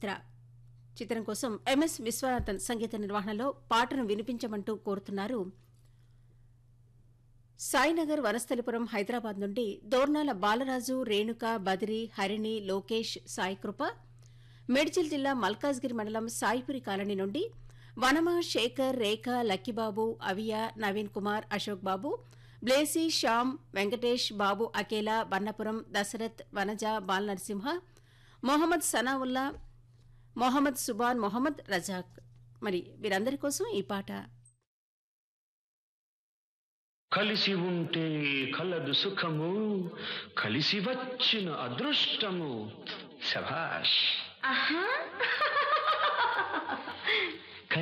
చరిత్ర చిత్రం కోసం ఎంఎస్ విశ్వనాథన్ సంగీత నిర్వహణలో పాటను వినిపించమంటూ కోరుతున్నారు సాయినగర్ వనస్థలిపురం హైదరాబాద్ నుండి దోర్నాల బాలరాజు రేణుక బదిరి హరిణి లోకేష్ సాయికృప మేడ్చల్ జిల్లా మల్కాజ్గిరి మండలం సాయిపురి కాలనీ నుండి వనమ శేఖర్ రేఖ లక్కిబాబు అవియా నవీన్ కుమార్ అశోక్ బాబు బ్లేసీ శ్యామ్ వెంకటేష్ బాబు అకేలా బన్నపురం దశరథ్ వనజ బాల్ నరసింహ మొహమ్మద్ సనావుల్లా మొహమ్మద్ సుబాన్ మొహమ్మద్ రజాక్ మరి వీరందరి కోసం ఈ పాట కలిసి ఉంటే కలదు సుఖము కలిసి వచ్చిన అదృష్టము శభాష్ ఆహా